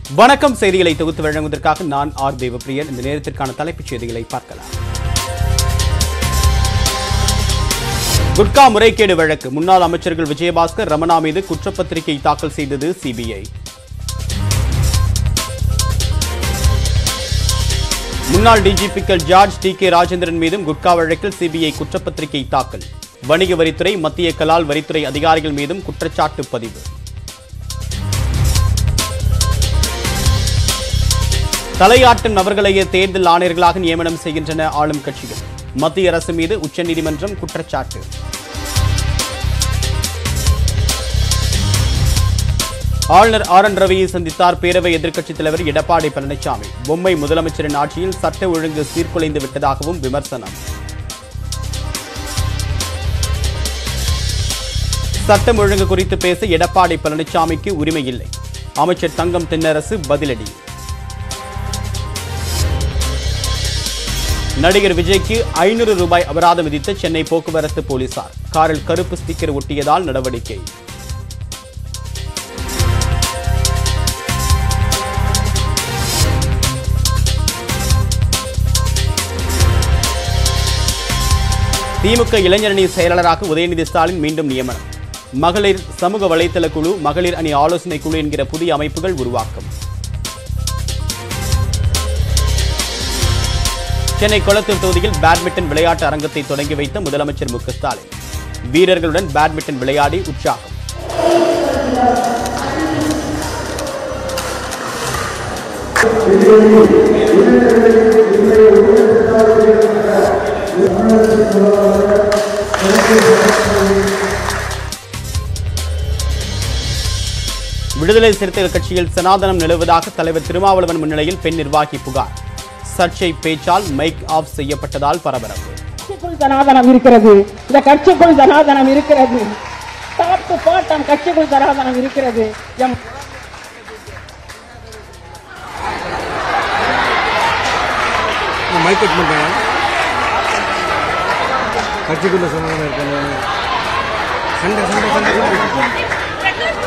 வணக்கம் செய்திகளை தொகுத்து வழங்குவதற்காக நான் ஆர் தேவப்பிரியன் இந்த நேரத்திற்கான தலைப்புச் செய்திகளை பார்க்கலாம் குட்கா முறைகேடு வழக்கு முன்னாள் அமைச்சர்கள் விஜயபாஸ்கர் ரமணா மீது குற்றப்பத்திரிகை தாக்கல் செய்தது சிபிஐ முன்னாள் டிஜிபிக்கள் ஜார்ஜ் டி கே ராஜேந்திரன் மீதும் குட்கா வழக்கில் சிபிஐ குற்றப்பத்திரிகை தாக்கல் வணிக வரித்துறை மத்திய கலால் வரித்துறை அதிகாரிகள் மீதும் குற்றச்சாட்டு பதிவு தலையாட்டும் நபர்களையே தேர்தல் ஆணையர்களாக நியமனம் செய்கின்றன ஆளும் கட்சிகள் மத்திய அரசு மீது உச்சநீதிமன்றம் குற்றச்சாட்டு ஆளுநர் ஆர் என் ரவியை சந்தித்தார் பேரவை எதிர்க்கட்சித் தலைவர் எடப்பாடி பழனிசாமி பொம்மை முதலமைச்சரின் ஆட்சியில் சட்ட ஒழுங்கு சீர்குலைந்து விட்டதாகவும் விமர்சனம் சட்டம் ஒழுங்கு குறித்து பேச எடப்பாடி பழனிசாமிக்கு உரிமை இல்லை அமைச்சர் தங்கம் தென்னரசு பதிலடி நடிகர் விஜய்க்கு ஐநூறு ரூபாய் அபராதம் விதித்த சென்னை போக்குவரத்து போலீசார் காரில் கருப்பு ஸ்டிக்கர் ஒட்டியதால் நடவடிக்கை திமுக இளைஞரணி செயலாளராக உதயநிதி ஸ்டாலின் மீண்டும் நியமனம் மகளிர் சமூக வலைதள குழு மகளிர் அணி ஆலோசனை குழு என்கிற புதிய அமைப்புகள் உருவாக்கம் சென்னை கொளத்தூர் தொகுதியில் பேட்மிண்டன் விளையாட்டு அரங்கத்தை தொடங்கி வைத்த முதலமைச்சர் மு க ஸ்டாலின் வீரர்களுடன் பேட்மிண்டன் விளையாடி உற்சாகம் விடுதலை சிறுத்தைகள் கட்சியில் சனாதனம் நிலவுவதாக தலைவர் திருமாவளவன் முன்னிலையில் பெண் நிர்வாகி புகார் சர்ச்சை பேச்சால் மைக் ஆஃப் செய்யப்பட்டதால் பரபரப்பு கட்சிக்குள் சனாதனம் இருக்கிறது இந்த கட்சிக்குள் சனாதனம் இருக்கிறது டாப் பாட்டம் கட்சிக்குள் சனாதனம் இருக்கிறது எம் மைக் கட் பண்ணுறேன் கட்சிக்குள்ள சமாதானம் இருக்கணும் சண்டை சண்டை சண்டை சண்டை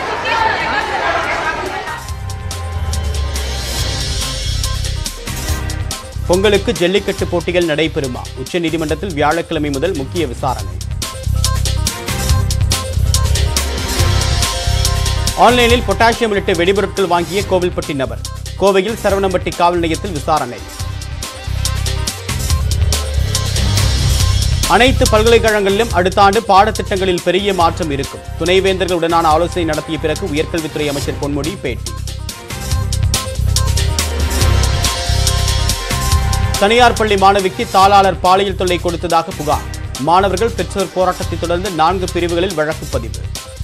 பொங்கலுக்கு ஜல்லிக்கட்டு போட்டிகள் நடைபெறுமா உச்சநீதிமன்றத்தில் வியாழக்கிழமை முதல் முக்கிய விசாரணை ஆன்லைனில் பொட்டாசியம் உள்ளிட்ட வெடிபொருட்கள் வாங்கிய கோவில்பட்டி நபர் கோவையில் சரவணம்பட்டி காவல் நிலையத்தில் விசாரணை அனைத்து பல்கலைக்கழகங்களிலும் அடுத்த ஆண்டு பாடத்திட்டங்களில் பெரிய மாற்றம் இருக்கும் துணைவேந்தர்களுடனான ஆலோசனை நடத்திய பிறகு உயர்கல்வித்துறை அமைச்சர் பொன்முடி பேட்டி தனியார் பள்ளி மாணவிக்கு தாளாளர் பாலியல் தொல்லை கொடுத்ததாக புகார் மாணவர்கள் பெற்றோர் போராட்டத்தை தொடர்ந்து நான்கு பிரிவுகளில் வழக்கு பதிவு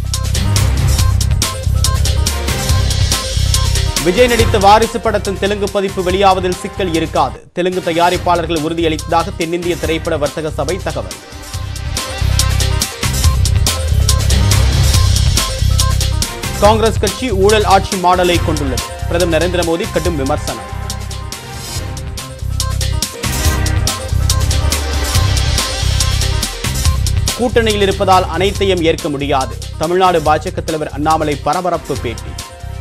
விஜய் நடித்த வாரிசு படத்தின் தெலுங்கு பதிப்பு வெளியாவதில் சிக்கல் இருக்காது தெலுங்கு தயாரிப்பாளர்கள் உறுதியளித்ததாக தென்னிந்திய திரைப்பட வர்த்தக சபை தகவல் காங்கிரஸ் கட்சி ஊழல் ஆட்சி மாடலை கொண்டுள்ளது பிரதமர் நரேந்திர மோடி கடும் விமர்சனம் கூட்டணியில் இருப்பதால் அனைத்தையும் ஏற்க முடியாது தமிழ்நாடு பாஜக தலைவர் அண்ணாமலை பரபரப்பு பேட்டி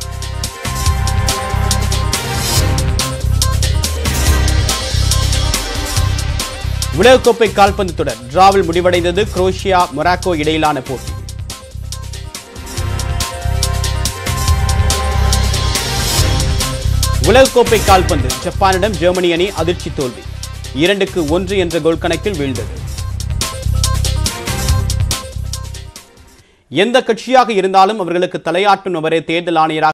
உலகக்கோப்பை கால்பந்து தொடர் டிராவில் முடிவடைந்தது குரோஷியா மொராக்கோ இடையிலான போட்டி உலகக்கோப்பை கால்பந்து ஜப்பானிடம் ஜெர்மனி அணி அதிர்ச்சி தோல்வி இரண்டுக்கு ஒன்று என்ற கோல் கணக்கில் வீழ்ந்தது எந்த கட்சியாக இருந்தாலும் அவர்களுக்கு தலையாட்டும் அவரே தேர்தல் ஆணையராக